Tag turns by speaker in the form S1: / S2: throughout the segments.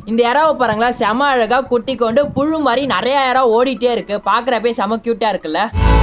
S1: இந்த இறாவை பாருங்களா செம அழகா குட்டி கொண்டு புழு மாதிரி நிறைய இறா ஓடிட்டே இருக்கு பாக்குறப்பே செம கியூட்டா இருக்குல்ல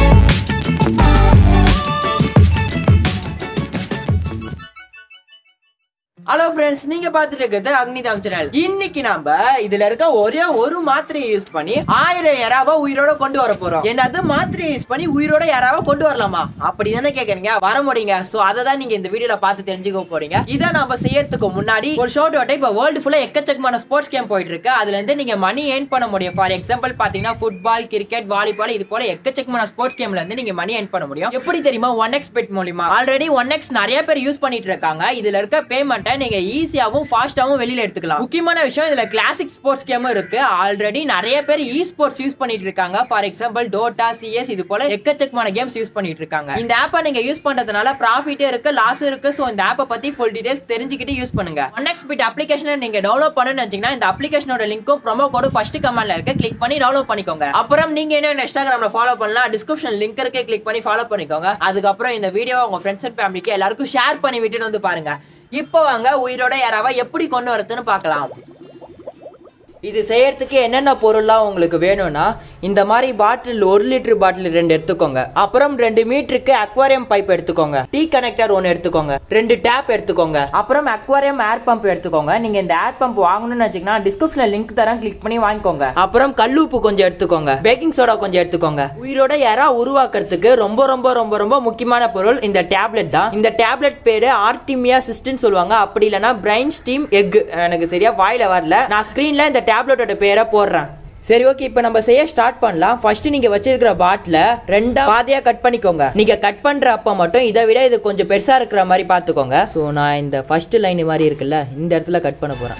S1: ஹலோ ஃப்ரெண்ட்ஸ் நீங்க பார்த்துட்டு இருக்கிறது அக்னிதாம் சேனல் இன்னைக்கு நாம இதுல இருக்க ஒரே ஒரு மாத்திரையை யூஸ் பண்ணி ஆயிரம் யாராவ உயிரோட கொண்டு வர போறோம் என்னது மாத்திரையை யூஸ் பண்ணி உயிரோட யாராவ கொண்டு வரலாமா அப்படி தானே கேக்குறீங்க வர முடியுங்க சோ அதை தான் நீங்க இந்த வீடியோல பார்த்து தெரிஞ்சுக்க போறீங்க இதை நாம செய்யறதுக்கு முன்னாடி ஒரு ஷோட் ஓட்ட இப்ப வேர்ல்டு ஃபுல்லா எக்கச்சக்கமான ஸ்போர்ட்ஸ் கேம் போயிட்டு இருக்கு அதுல இருந்து நீங்க மணி ஏர்ன் பண்ண முடியும் ஃபார் எக்ஸாம்பிள் பாத்தீங்கன்னா ஃபுட்பால் கிரிக்கெட் வாலிபால் இது போல எக்கச்சக்கமான ஸ்போர்ட்ஸ் கேம்ல இருந்து நீங்க மணி ஏர்ன் பண்ண முடியும் எப்படி தெரியுமா ஒன் எக்ஸ் பெட் மூலியமா ஆல்ரெடி ஒன் எக்ஸ் நிறைய பேர் யூஸ் பண்ணிட்டு இருக்காங்க இதுல இருக்க பேமெண்ட்டை நீங்க ஈஸியாவும் ஃபாஸ்டாவும் வெளியில எடுத்துக்கலாம் முக்கியமான விஷயம் இதுல கிளாசிக் ஸ்போர்ட்ஸ் கேமும் இருக்கு ஆல்ரெடி நிறைய பேர் இ ஸ்போர்ட்ஸ் யூஸ் பண்ணிட்டு இருக்காங்க ஃபார் எக்ஸாம்பிள் டோட்டா சிஎஸ் இது போல எக்கச்சக்கமான கேம்ஸ் யூஸ் பண்ணிட்டு இருக்காங்க இந்த ஆப்பை நீங்க யூஸ் பண்றதுனால ப்ராஃபிட் இருக்கு லாஸ் இருக்கு சோ இந்த ஆப்பை பத்தி ஃபுல் டீடைல்ஸ் தெரிஞ்சுக்கிட்டு யூஸ் பண்ணுங்க ஒன் எக்ஸ் பிட் அப்ளிகேஷனை நீங்க டவுன்லோட் பண்ணணும்னு வச்சீங்கன்னா இந்த அப்ளிகேஷனோட லிங்க்கும் ப்ரோமோ கோடு ஃபர்ஸ்ட் கமெண்ட்ல இருக்கு கிளிக் பண்ணி டவுன்லோட் பண்ணிக்கோங்க அப்புறம் நீங்க என்ன இன்ஸ்டாகிராம்ல ஃபாலோ பண்ணலாம் டிஸ்கிரிப்ஷன் லிங்க் இருக்கு கிளிக் பண்ணி ஃபாலோ பண்ணிக்கோங்க அதுக்கப்புறம் இந்த வீடியோ உங்க ஃப்ரெண்ட்ஸ் அண்ட் ஃபேமிலிக்கு எல்லாருக்கும் ஷேர் பண்ணி விட்டுட்டு வந்து பாருங்க இப்போ வாங்க உயிரோட யாராவ எப்படி கொண்டு வரதுன்னு பார்க்கலாம் இது செய்யறதுக்கு என்னென்ன பொருள்லாம் உங்களுக்கு வேணும்னா இந்த மாதிரி பாட்டில் ஒரு லிட்டர் பாட்டில் ரெண்டு எடுத்துக்கோங்க அப்புறம் ரெண்டு மீட்டருக்கு அக்வாரியம் பைப் எடுத்துக்கோங்க டீ கனெக்டர் ஒன்று எடுத்துக்கோங்க ரெண்டு டேப் எடுத்துக்கோங்க அப்புறம் அக்வாரியம் ஏர் பம்ப் எடுத்துக்கோங்க நீங்க இந்த ஏர் பம்ப் வாங்கணும்னு வச்சீங்கன்னா டிஸ்கிரிப்ஷன்ல லிங்க் தரேன் கிளிக் பண்ணி வாங்கிக்கோங்க அப்புறம் கல்லுப்பு கொஞ்சம் எடுத்துக்கோங்க பேக்கிங் சோடா கொஞ்சம் எடுத்துக்கோங்க உயிரோட யாரா உருவாக்குறதுக்கு ரொம்ப ரொம்ப ரொம்ப ரொம்ப முக்கியமான பொருள் இந்த டேப்லெட் தான் இந்த டேப்லெட் பேரு ஆர்டிமியா சிஸ்டன் சொல்லுவாங்க அப்படி இல்லைன்னா பிரைன் ஸ்டீம் எக் எனக்கு சரியா வாயில வரல நான் ஸ்கிரீன்ல இந்த டேப்லெட்டோட பேரை போடுறேன் சரி ஓகே இப்போ நம்ம செய்ய ஸ்டார்ட் பண்ணலாம் ஃபர்ஸ்ட் நீங்க வச்சிருக்கிற பாட்டில ரெண்டா பாதியா கட் பண்ணிக்கோங்க நீங்க கட் பண்ற அப்ப மட்டும் இதை விட இது கொஞ்சம் பெருசா இருக்கிற மாதிரி பாத்துக்கோங்க ஸோ நான் இந்த ஃபர்ஸ்ட் லைன் மாதிரி இருக்குல்ல இந்த இடத்துல கட் பண்ண போறேன்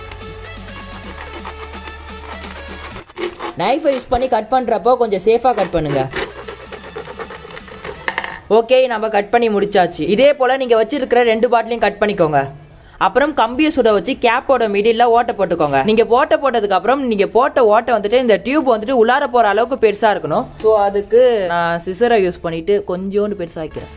S1: நைஃபை யூஸ் பண்ணி கட் பண்றப்போ கொஞ்சம் சேஃபா கட் பண்ணுங்க ஓகே நம்ம கட் பண்ணி முடிச்சாச்சு இதே போல நீங்க வச்சிருக்கிற ரெண்டு பாட்டிலையும் கட் பண்ணிக்கோங்க அப்புறம் கம்பியை சுட வச்சு கேப்போட மிடில் ஓட்டை போட்டுக்கோங்க நீங்க ஓட்டை போட்டதுக்கு அப்புறம் நீங்க போட்ட ஓட்டை வந்துட்டு இந்த டியூப் வந்துட்டு உள்ளார போற அளவுக்கு பெருசா இருக்கணும் ஸோ அதுக்கு நான் சிசரை யூஸ் பண்ணிட்டு கொஞ்சோண்டு பெருசா வைக்கிறேன்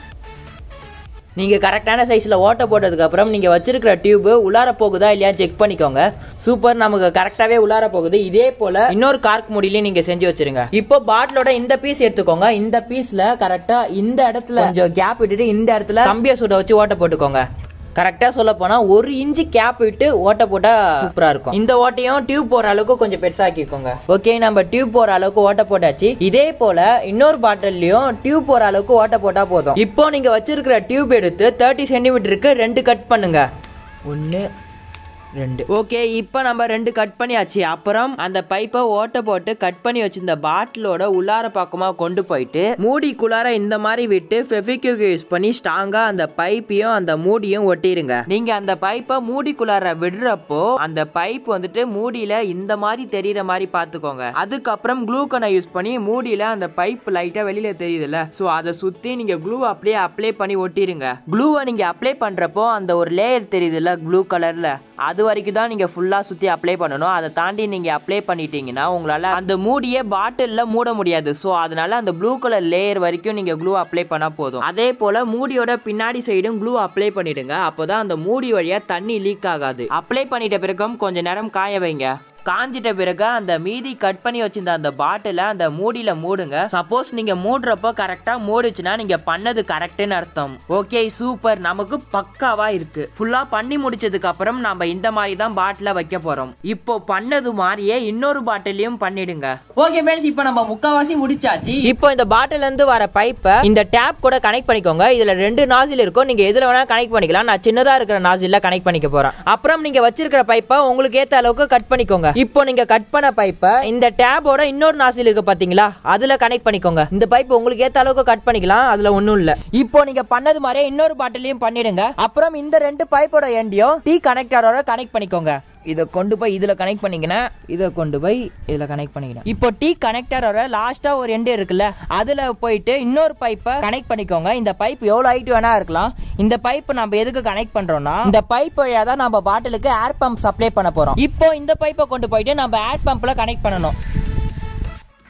S1: நீங்க கரெக்டான சைஸ்ல ஓட்டை போட்டதுக்கு அப்புறம் நீங்க வச்சிருக்கிற டியூப் உள்ளார போகுதா இல்லையா செக் பண்ணிக்கோங்க சூப்பர் நமக்கு கரெக்டாவே உள்ளார போகுது இதே போல இன்னொரு கார்க் முடியிலையும் நீங்க செஞ்சு வச்சிருங்க இப்போ பாட்டிலோட இந்த பீஸ் எடுத்துக்கோங்க இந்த பீஸ்ல கரெக்டா இந்த இடத்துல கொஞ்சம் கேப் விட்டுட்டு இந்த இடத்துல கம்பியை சுட வச்சு ஓட்டை போட்டுக்கோங்க கரெக்டா சொல்ல போனா ஒரு இன்ச்சு கேப் விட்டு ஓட்டை போட்டா சூப்பரா இருக்கும் இந்த ஓட்டையும் டியூப் போற அளவுக்கு கொஞ்சம் பெருசாக்கிக்கோங்க ஓகே நம்ம டியூப் போற அளவுக்கு ஓட்டை போட்டாச்சு இதே போல இன்னொரு பாட்டில்லையும் டியூப் போற அளவுக்கு ஓட்டை போட்டா போதும் இப்போ நீங்க வச்சிருக்கிற டியூப் எடுத்து தேர்ட்டி சென்டிமீட்டருக்கு ரெண்டு கட் பண்ணுங்க ஒன்னு ரெண்டு ஓகே இப்போ நம்ம ரெண்டு கட் பண்ணியாச்சு அப்புறம் அந்த பைப்பை ஓட்ட போட்டு கட் பண்ணி வச்சிருந்த பாட்டிலோட உள்ளார பக்கமா கொண்டு போயிட்டு மூடிக்குள்ளார இந்த மாதிரி விட்டு ஃபெவிக்யூக் யூஸ் பண்ணி ஸ்ட்ராங்கா அந்த பைப்பையும் அந்த மூடியும் ஒட்டிருங்க நீங்க அந்த பைப்பை மூடிக்குள்ளார விடுறப்போ அந்த பைப் வந்துட்டு மூடியில இந்த மாதிரி தெரியற மாதிரி பாத்துக்கோங்க அதுக்கப்புறம் க்ளூ கனை யூஸ் பண்ணி மூடியில அந்த பைப் லைட்டா வெளியில தெரியுதுல்ல ஸோ அதை சுத்தி நீங்க க்ளூ அப்படியே அப்ளை பண்ணி ஒட்டிருங்க க்ளூவை நீங்க அப்ளை பண்றப்போ அந்த ஒரு லேயர் தெரியுதுல்ல ப்ளூ கலர்ல அது வரைக்கும் தான் நீங்க ஃபுல்லா சுத்தி அப்ளை பண்ணணும் அதை தாண்டி நீங்க அப்ளை பண்ணிட்டீங்கன்னா உங்களால அந்த மூடியே பாட்டில்ல மூட முடியாது ஸோ அதனால அந்த ப்ளூ கலர் லேயர் வரைக்கும் நீங்க க்ளூ அப்ளை பண்ணா போதும் அதே போல மூடியோட பின்னாடி சைடும் க்ளூ அப்ளை பண்ணிடுங்க அப்போதான் அந்த மூடி வழியா தண்ணி லீக் ஆகாது அப்ளை பண்ணிட்ட பிறகும் கொஞ்ச நேரம் காய வைங்க காஞ்சிட்ட பிறகு அந்த மீதி கட் பண்ணி வச்சிருந்த அந்த பாட்டில அந்த மூடியில மூடுங்க சப்போஸ் நீங்க மூடுறப்போ கரெக்டா மூடுச்சுன்னா நீங்க பண்ணது கரெக்ட்னு அர்த்தம் ஓகே சூப்பர் நமக்கு பக்காவா இருக்கு ஃபுல்லா பண்ணி முடிச்சதுக்கு அப்புறம் நம்ம இந்த மாதிரி தான் பாட்டில வைக்க போறோம் இப்போ பண்ணது மாதிரியே இன்னொரு பாட்டிலையும் பண்ணிடுங்க ஓகே ஃப்ரெண்ட்ஸ் இப்போ நம்ம முக்காவாசி முடிச்சாச்சு இப்போ இந்த பாட்டில இருந்து வர பைப்பை இந்த டேப் கூட கனெக்ட் பண்ணிக்கோங்க இதுல ரெண்டு நாசில் இருக்கும் நீங்க எதுல வேணா கனெக்ட் பண்ணிக்கலாம் நான் சின்னதா இருக்கிற நாசில்ல கனெக்ட் பண்ணிக்க போறேன் அப்புறம் நீங்க வச்சிருக்கிற பைப்பை உங்களுக்கு ஏத்த அளவுக்கு கட் பண்ணிக்கோங்க இப்போ நீங்க கட் பண்ண பைப்பை இந்த டேபோட இன்னொரு நாசில் இருக்கு பாத்தீங்களா அதுல கனெக்ட் பண்ணிக்கோங்க இந்த பைப் உங்களுக்கு ஏத்த அளவுக்கு கட் பண்ணிக்கலாம் அதுல ஒண்ணும் இல்ல இப்போ நீங்க பண்ணது மாதிரியே இன்னொரு பாட்டிலையும் பண்ணிடுங்க அப்புறம் இந்த ரெண்டு பைப்போட எண்டையும் டீ கனெக்டரோட கனெக்ட் பண்ணிக்கோங்க இதை கொண்டு போய் இதுல கனெக்ட் பண்ணிக்கினேன் இதை கொண்டு போய் இதுல கனெக்ட் பண்ணிக்கினேன் இப்போ டீ கனெக்டரோட லாஸ்டா ஒரு எண்டு இருக்குல்ல அதுல போயிட்டு இன்னொரு பைப்பை கனெக்ட் பண்ணிக்கோங்க இந்த பைப் எவ்வளவு ஹைட் வேணா இருக்கலாம் இந்த பைப் நம்ம எதுக்கு கனெக்ட் பண்றோம்னா இந்த பைப் வழியா தான் நம்ம பாட்டிலுக்கு ஏர் பம்ப் சப்ளை பண்ண போறோம் இப்போ இந்த பைப்பை கொண்டு போயிட்டு நம்ம ஏர் பம்ப்ல கனெக்ட் பண்ணணும்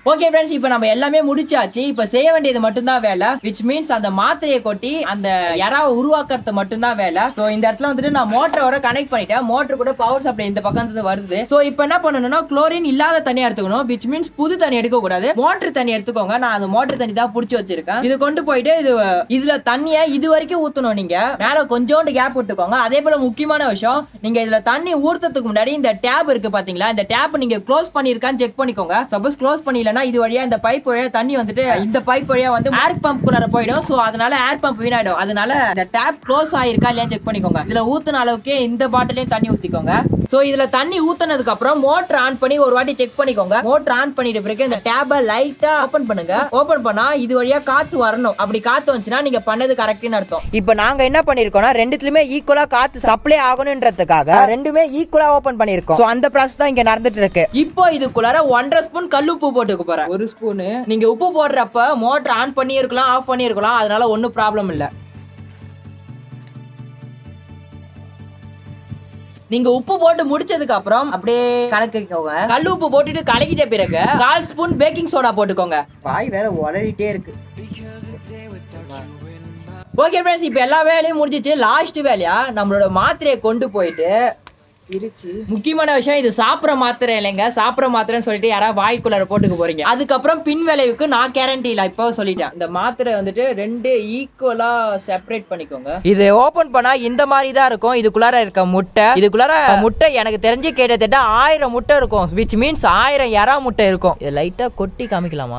S1: ஓகே ஃப்ரெண்ட்ஸ் இப்போ நம்ம எல்லாமே முடிச்சாச்சு இப்போ செய்ய வேண்டியது மட்டும்தான் வேலை விச் மீன்ஸ் அந்த மாத்திரையை கொட்டி அந்த யாராவை உருவாக்குறது மட்டும்தான் வேலை ஸோ இந்த இடத்துல வந்துட்டு நான் மோட்டரோட கனெக்ட் பண்ணிட்டேன் மோட்டர் கூட பவர் சப்ளை இந்த பக்கம் இருந்து வருது ஸோ இப்போ என்ன பண்ணணும்னா குளோரின் இல்லாத தண்ணி எடுத்துக்கணும் விச் மீன்ஸ் புது தண்ணி எடுக்க கூடாது மோட்டர் தண்ணி எடுத்துக்கோங்க நான் அந்த மோட்டர் தண்ணி தான் பிடிச்சி வச்சிருக்கேன் இது கொண்டு போயிட்டு இது இதுல தண்ணியை இது வரைக்கும் ஊத்தணும் நீங்க மேல கொஞ்சோண்டு கேப் விட்டுக்கோங்க அதே போல முக்கியமான விஷயம் நீங்க இதுல தண்ணி ஊத்துறதுக்கு முன்னாடி இந்த டேப் இருக்கு பாத்தீங்களா இந்த டேப் நீங்க க்ளோஸ் பண்ணிருக்கான்னு செக் பண்ணிக்கோங்க சப்போஸ் க்ளோஸ் பண்ணலனா இது வழியா இந்த பைப் வழியா தண்ணி வந்துட்டு இந்த பைப் வழியா வந்து ஏர் பம்ப் குள்ளார போயிடும் சோ அதனால ஏர் பம்ப் வீணாயிடும் அதனால இந்த டேப் க்ளோஸ் ஆயிருக்கா இல்லையா செக் பண்ணிக்கோங்க இதுல ஊத்துன அளவுக்கு இந்த பாட்டிலையும் தண்ணி ஊத்திக்கோங்க சோ இதுல தண்ணி ஊத்துனதுக்கு அப்புறம் மோட்டர் ஆன் பண்ணி ஒரு வாட்டி செக் பண்ணிக்கோங்க மோட்டர் ஆன் பண்ணிட்ட பிறகு இந்த டேபை லைட்டா ஓபன் பண்ணுங்க ஓபன் பண்ணா இது வழியா காத்து வரணும் அப்படி காத்து வந்துச்சுன்னா நீங்க பண்ணது கரெக்ட்னு அர்த்தம் இப்போ நாங்க என்ன பண்ணிருக்கோம்னா ரெண்டுத்துலயுமே ஈக்குவலா காத்து சப்ளை ஆகணும்ன்றதுக்காக ரெண்டுமே ஈக்குவலா ஓபன் பண்ணிருக்கோம் சோ அந்த ப்ராசஸ் தான் இங்க நடந்துட்டு இருக்கு இப்போ இதுக்குள்ளார ஒன்றரை ஸ்பூன் கல் உப்பு போட்டுக்க போறேன் ஒரு ஸ்பூனு நீங்க உப்பு போடுறப்ப மோட்டர் ஆன் பண்ணி இருக்கலாம் ஆஃப் பண்ணி இருக்கலாம் அதனால ஒன்றும் ப்ராப்ளம் இல்லை நீங்க உப்பு போட்டு முடிச்சதுக்கு அப்புறம் அப்படியே கலக்கிக்கோங்க கல் உப்பு போட்டுட்டு கலக்கிட்ட பிறகு கால் ஸ்பூன் பேக்கிங் சோடா போட்டுக்கோங்க வாய் வேற உளறிட்டே இருக்கு ஓகே ஃப்ரெண்ட்ஸ் இப்போ எல்லா வேலையும் முடிஞ்சிச்சு லாஸ்ட் வேலையா நம்மளோட மாத்திரையை கொண்டு போயிட்டு பிரிச்சு முக்கியமான விஷயம் இது சாப்பிட்ற மாத்திரை இல்லைங்க சாப்பிட்ற மாத்திரைன்னு சொல்லிட்டு யாராவது வாய்க்குள்ளார போட்டுக்க போறீங்க அதுக்கப்புறம் பின் விளைவுக்கு நான் கேரண்டி இல்லை இப்போ சொல்லிட்டேன் இந்த மாத்திரை வந்துட்டு ரெண்டு ஈக்குவலா செப்பரேட் பண்ணிக்கோங்க இது ஓபன் பண்ணா இந்த மாதிரி தான் இருக்கும் இதுக்குள்ளார இருக்க முட்டை இதுக்குள்ளார முட்டை எனக்கு தெரிஞ்சு கிட்டத்தட்ட ஆயிரம் முட்டை இருக்கும் விச் மீன்ஸ் ஆயிரம் எறா முட்டை இருக்கும் இதை லைட்டா கொட்டி காமிக்கலாமா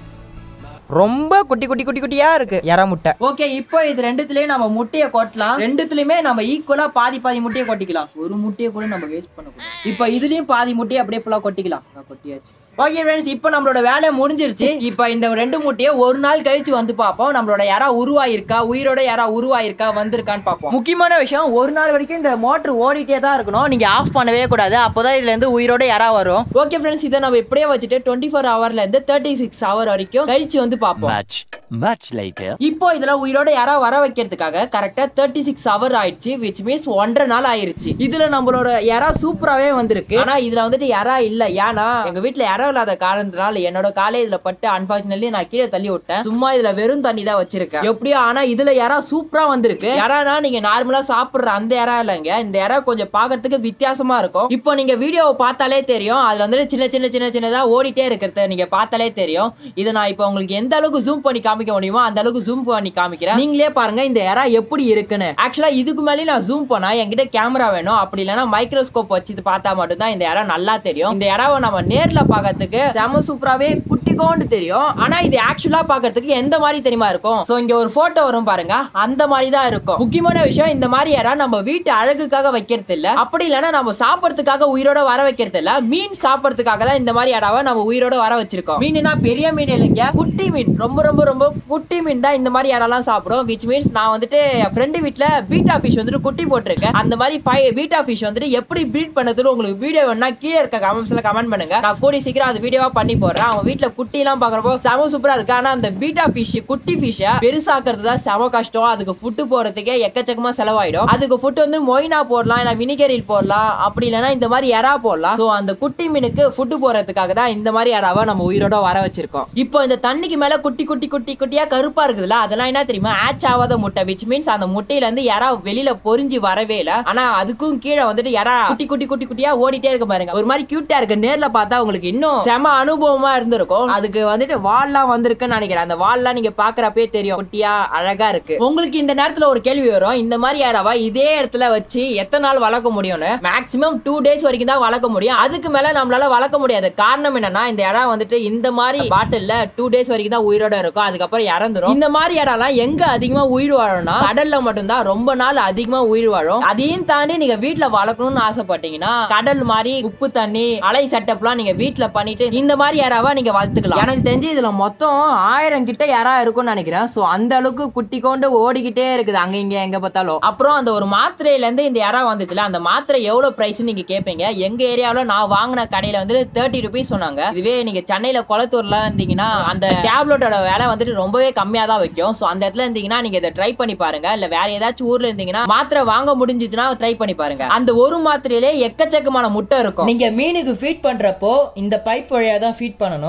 S1: ரொம்ப குட்டி குட்டி குட்டி குட்டியா இருக்கு எற முட்டை ஓகே இப்போ இது ரெண்டுத்துலயும் நம்ம முட்டையை கொட்டலாம் ரெண்டுத்துலயுமே நம்ம ஈக்குவலா பாதி பாதி முட்டையை கொட்டிக்கலாம் ஒரு முட்டையை கூட நம்ம வேஸ்ட் பண்ணக்கூடாது இப்போ இதுலயும் பாதி முட்டையை அப்படியே ஃபுல்லா கொட்டிக்கலாம் நான் கொட்டியாச்சு ஓகே ஃப்ரெண்ட்ஸ் இப்போ நம்மளோட வேலை முடிஞ்சிருச்சு இப்போ இந்த ரெண்டு முட்டையை ஒரு நாள் கழிச்சு வந்து பார்ப்போம் நம்மளோட யாரா உருவாயிருக்கா உயிரோட யாரா உருவாயிருக்கா வந்திருக்கான்னு பார்ப்போம் முக்கியமான விஷயம் ஒரு நாள் வரைக்கும் இந்த மோட்டர் ஓடிட்டே தான் இருக்கணும் நீங்க ஆஃப் பண்ணவே கூடாது அப்போதான் இதுல இருந்து உயிரோட யாரா வரும் ஓகே ஃப்ரெண்ட்ஸ் இதை நம்ம இப்படியே வச்சுட்டு டுவெண்ட்டி ஃபோர் ஹவர்ல இருந்து தேர்ட்டி சிக்ஸ் ஹவர் வரைக்கும் கழிச்சு வந்து பார்ப்போம்
S2: Much, much later.
S1: இப்போ இதுல உயிரோட யாரா வர வைக்கிறதுக்காக கரெக்டா தேர்ட்டி சிக்ஸ் ஹவர் ஆயிடுச்சு விச் மீன்ஸ் ஒன்றரை நாள் ஆயிருச்சு இதுல நம்மளோட யாரா சூப்பராவே வந்திருக்கு ஆனா இதுல வந்துட்டு யாரா இல்ல ஏன்னா எங்க வீட்டுல யாரோ இல்லாத காரணத்தினால என்னோட காலே இதுல பட்டு அன்பார்ச்சுனேட்லி நான் கீழே தள்ளி விட்டேன் சும்மா இதுல வெறும் தண்ணி தான் வச்சிருக்கேன் எப்படியோ ஆனா இதுல யாரா சூப்பரா வந்திருக்கு யாரானா நீங்க நார்மலா சாப்பிடுற அந்த யாரா இல்லைங்க இந்த யாரா கொஞ்சம் பாக்குறதுக்கு வித்தியாசமா இருக்கும் இப்போ நீங்க வீடியோவை பார்த்தாலே தெரியும் அதுல வந்துட்டு சின்ன சின்ன சின்ன சின்னதா ஓடிட்டே இருக்கிறத நீங்க பார்த்தாலே தெரியும் இதை நான் இப்போ உங்களுக்கு எந்த அளவுக்கு ஜூம் பண்ணி காமிக்க முடியுமோ அந்த அளவுக்கு ஜூம் பண்ணி காமிக்கிறேன் நீங்களே பாருங்க இந்த எரா எப்படி இருக்குன்னு ஆக்சுவலா இதுக்கு மேலே நான் ஜூம் பண்ணா என்கிட்ட கேமரா வேணும் அப்படி இல்லைன்னா மைக்ரோஸ்கோப் வச்சு இது பார்த்தா மட்டும்தான் இந்த எரா நல்லா தெரியும் இந்த எராவை நம்ம நேர்ல பார்க்கறதுக்கு செம சூப்பராவே குட்டிக்கோண்டு தெரியும் ஆனா இது ஆக்சுவலா பார்க்கறதுக்கு எந்த மாதிரி தெரியுமா இருக்கும் சோ இங்க ஒரு போட்டோ வரும் பாருங்க அந்த மாதிரி தான் இருக்கும் முக்கியமான விஷயம் இந்த மாதிரி எரா நம்ம வீட்டு அழகுக்காக வைக்கிறது இல்ல அப்படி இல்லைன்னா நம்ம சாப்பிடறதுக்காக உயிரோட வர வைக்கிறது இல்ல மீன் சாப்பிடறதுக்காக தான் இந்த மாதிரி எராவை நம்ம உயிரோட வர வச்சிருக்கோம் மீன்னா பெரிய மீன் இல்லைங்க குட்டி மீன் ரொம்ப ரொம்ப ரொம்ப குட்டி மீன் தான் இந்த மாதிரி யாரெல்லாம் சாப்பிடும் விச் மீன்ஸ் நான் வந்துட்டு என் ஃப்ரெண்டு வீட்ல பீட்டா ஃபிஷ் வந்துட்டு குட்டி போட்டிருக்கேன் அந்த மாதிரி ஃபைவ் பீட்டா ஃபிஷ் வந்துட்டு எப்படி ப்ரீட் பண்ணதுன்னு உங்களுக்கு வீடியோ வேணா கீழே இருக்க கமெண்ட்ஸ்ல கமெண்ட் பண்ணுங்க நான் கூடி சீக்கிரம் அந்த வீடியோவா பண்ணி போடுறேன் அவன் வீட்ல குட்டி எல்லாம் பாக்குறப்போ செம சூப்பரா இருக்கு ஆனா அந்த பீட்டா ஃபிஷ் குட்டி ஃபிஷ்ஷை பெருசாக்குறது தான் செம கஷ்டம் அதுக்கு ஃபுட்டு போறதுக்கே எக்கச்சக்கமா செலவாயிடும் அதுக்கு ஃபுட் வந்து மொயினா போடலாம் இல்ல வினிகரில் போடலாம் அப்படி இல்லைன்னா இந்த மாதிரி எறா போடலாம் சோ அந்த குட்டி மீனுக்கு ஃபுட்டு போறதுக்காக தான் இந்த மாதிரி எறாவை நம்ம உயிரோட வர வச்சிருக்கோம் இப்போ இந்த தண்ணிக்கு மேல குட்டி குட்டி குட்டி குட்டியா கருப்பா இருக்குதுல்ல அதெல்லாம் என்ன தெரியுமா ஆச் ஆகாத முட்டை விச் மீன்ஸ் அந்த முட்டையில இருந்து யாரா வெளியில பொறிஞ்சு வரவே இல்ல ஆனா அதுக்கும் கீழே வந்துட்டு யாரா குட்டி குட்டி குட்டி குட்டியா ஓடிட்டே இருக்க பாருங்க ஒரு மாதிரி கியூட்டா இருக்கு நேர்ல பார்த்தா உங்களுக்கு இன்னும் செம அனுபவமா இருந்திருக்கும் அதுக்கு வந்துட்டு வால்லாம் வந்திருக்குன்னு நினைக்கிறேன் அந்த வால்லாம் நீங்க பாக்குறப்பே தெரியும் குட்டியா அழகா இருக்கு உங்களுக்கு இந்த நேரத்துல ஒரு கேள்வி வரும் இந்த மாதிரி யாராவா இதே இடத்துல வச்சு எத்தனை நாள் வளர்க்க முடியும்னு மேக்ஸிமம் டூ டேஸ் வரைக்கும் தான் வளர்க்க முடியும் அதுக்கு மேல நம்மளால வளர்க்க முடியாது காரணம் என்னன்னா இந்த இடம் வந்துட்டு இந்த மாதிரி பாட்டில்ல டூ டேஸ் வரைக்கும் தான் உயிரோட இருக்கும் அதுக்கப்புறம் இறந்துரும் இந்த மாதிரி இடம்லாம் எங்க அதிகமா உயிர் வாழும்னா கடல்ல மட்டும்தான் ரொம்ப நாள் அதிகமா உயிர் வாழும் அதையும் தாண்டி நீங்க வீட்ல வளர்க்கணும்னு ஆசைப்பட்டீங்கன்னா கடல் மாதிரி உப்பு தண்ணி அலை செட்டப்லாம் நீங்க வீட்ல பண்ணிட்டு இந்த மாதிரி யாராவா நீங்க வளர்த்துக்கலாம் எனக்கு தெரிஞ்சு இதுல மொத்தம் ஆயிரம் கிட்ட யாரா இருக்கும்னு நினைக்கிறேன் சோ அந்த அளவுக்கு குட்டி கொண்டு ஓடிக்கிட்டே இருக்குது அங்க இங்க எங்க பார்த்தாலும் அப்புறம் அந்த ஒரு மாத்திரையில இருந்து இந்த யாரா வந்துச்சுல அந்த மாத்திரை எவ்வளவு பிரைஸ் நீங்க கேட்பீங்க எங்க ஏரியாவுல நான் வாங்கின கடையில வந்து தேர்ட்டி ருபீஸ் சொன்னாங்க இதுவே நீங்க சென்னையில குளத்தூர்ல இருந்தீங்கன்னா அந்த டேப்லெட்டோட விலை வந்துட்டு ரொம்பவே கம்மியா தான் வைக்கும் சோ அந்த இடத்துல இருந்தீங்கன்னா நீங்க இதை ட்ரை பண்ணி பாருங்க இல்ல வேற ஏதாச்சும் ஊர்ல இருந்தீங்கன்னா மாத்திரை வாங்க முடிஞ்சிச்சுன்னா ட்ரை பண்ணி பாருங்க அந்த ஒரு மாத்திரையிலே எக்கச்சக்கமான முட்டை இருக்கும் நீங்க மீனுக்கு ஃபீட் பண்றப்போ இந்த பைப் வழியா தான் ஃபீட் பண்ணணும் சோ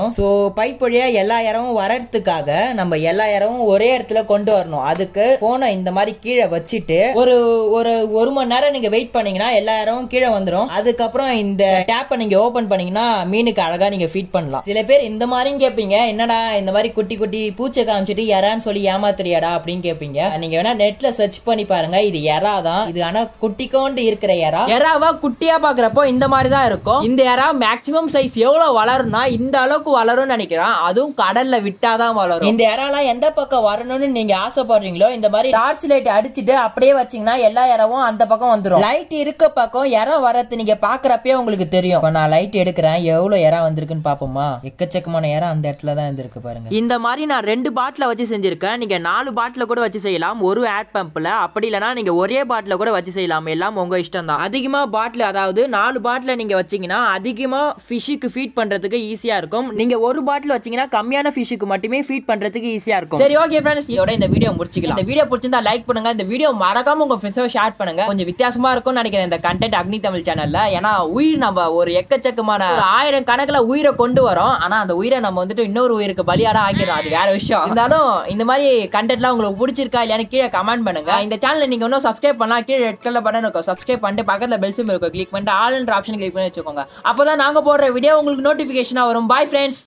S1: பைப் வழியா எல்லா இறவும் வரதுக்காக நம்ம எல்லா இறவும் ஒரே இடத்துல கொண்டு வரணும் அதுக்கு போனை இந்த மாதிரி கீழே வச்சுட்டு ஒரு ஒரு ஒரு மணி நேரம் நீங்க வெயிட் பண்ணீங்கன்னா எல்லா இறவும் கீழே வந்துரும் அதுக்கப்புறம் இந்த டேப்பை நீங்க ஓபன் பண்ணீங்கன்னா மீனுக்கு அழகா நீங்க ஃபீட் பண்ணலாம் சில பேர் இந்த மாதிரியும் கேட்பீங்க என்னடா இந்த மாதிரி குட்டி குட்டி பூச்சை காமிச்சிட்டு எறான்னு சொல்லி ஏமாத்துறியாடா அப்படின்னு கேட்பீங்க நீங்க வேணா நெட்ல சர்ச் பண்ணி பாருங்க இது எறா தான் இது ஆனா குட்டிக்கோண்டு இருக்கிற எறா எறாவா குட்டியா பாக்குறப்போ இந்த மாதிரி தான் இருக்கும் இந்த எறா மேக்ஸிமம் சைஸ் எவ்வளவு வளரும்னா இந்த அளவுக்கு வளரும்னு நினைக்கிறேன் அதுவும் கடல்ல விட்டாதான் வளரும் இந்த எறாலாம் எந்த பக்கம் வரணும்னு நீங்க ஆசைப்படுறீங்களோ இந்த மாதிரி டார்ச் லைட் அடிச்சுட்டு அப்படியே வச்சீங்கன்னா எல்லா இறவும் அந்த பக்கம் வந்துரும் லைட் இருக்க பக்கம் இறம் வரது நீங்க பாக்குறப்பே உங்களுக்கு தெரியும் இப்ப நான் லைட் எடுக்கிறேன் எவ்வளவு இறா வந்திருக்குன்னு பாப்போமா எக்கச்சக்கமான இறம் அந்த இடத்துல தான் இருந்திருக்கு பாருங்க இந்த மாதிரி நான் ரெண்டு பாட்டில வச்சு செஞ்சிருக்கேன் நீங்க நாலு பாட்டில கூட வச்சு செய்யலாம் ஒரு ஏர் பம்ப்ல அப்படி இல்லைன்னா நீங்க ஒரே பாட்டில கூட வச்சு செய்யலாம் எல்லாம் உங்க இஷ்டம் தான் அதிகமா பாட்டில் அதாவது நாலு பாட்டில நீங்க வச்சீங்கன்னா அதிகமா ஃபிஷ்ஷுக்கு ஃபீட் பண்றதுக்கு ஈஸியா இருக்கும் நீங்க ஒரு பாட்டில் வச்சீங்கன்னா கம்மியான ஃபிஷ்ஷுக்கு மட்டுமே ஃபீட் பண்றதுக்கு ஈஸியா இருக்கும் சரி ஓகே ஃப்ரெண்ட்ஸ் இதோட இந்த வீடியோ முடிச்சுக்கலாம் இந்த வீடியோ பிடிச்சிருந்தா லைக் பண்ணுங்க இந்த வீடியோ மறக்காம உங்க ஃப்ரெண்ட்ஸோட ஷேர் பண்ணுங்க கொஞ்சம் வித்தியாசமா இருக்கும்னு நினைக்கிறேன் இந்த கண்டென்ட் அக்னி தமிழ் சேனல்ல ஏன்னா உயிர் நம்ம ஒரு எக்கச்சக்கமான ஒரு ஆயிரம் கணக்குல உயிரை கொண்டு வரோம் ஆனா அந்த உயிரை நம்ம வந்துட்டு இன்னொரு உயிருக்கு பலியாட ஆக்கிடும் அது வேற விஷயம் இருந்தாலும் இந்த மாதிரி கண்டென்ட்லாம் உங்களுக்கு பிடிச்சிருக்கா இல்லையான்னு கீழே கமெண்ட் பண்ணுங்க இந்த சேனலை நீங்க இன்னும் சப்ஸ்கிரைப் பண்ணலாம் கீழே ரெட் கலர் பட்டன் இருக்கும் சப்ஸ்கிரைப் பண்ணிட்டு பக்கத்துல பெல் சிம் இருக்கும் கிளிக் பண்ணிட்டு ஆல் ஆப்ஷன் கிளிக் பண்ணி வச்சுக்கோங்க அப்பதான் நாங்க போடுற வீடியோ உங்களுக்கு நோட்டிபிகேஷனா வரும் பாய் ஃப்ரெண்ட்ஸ்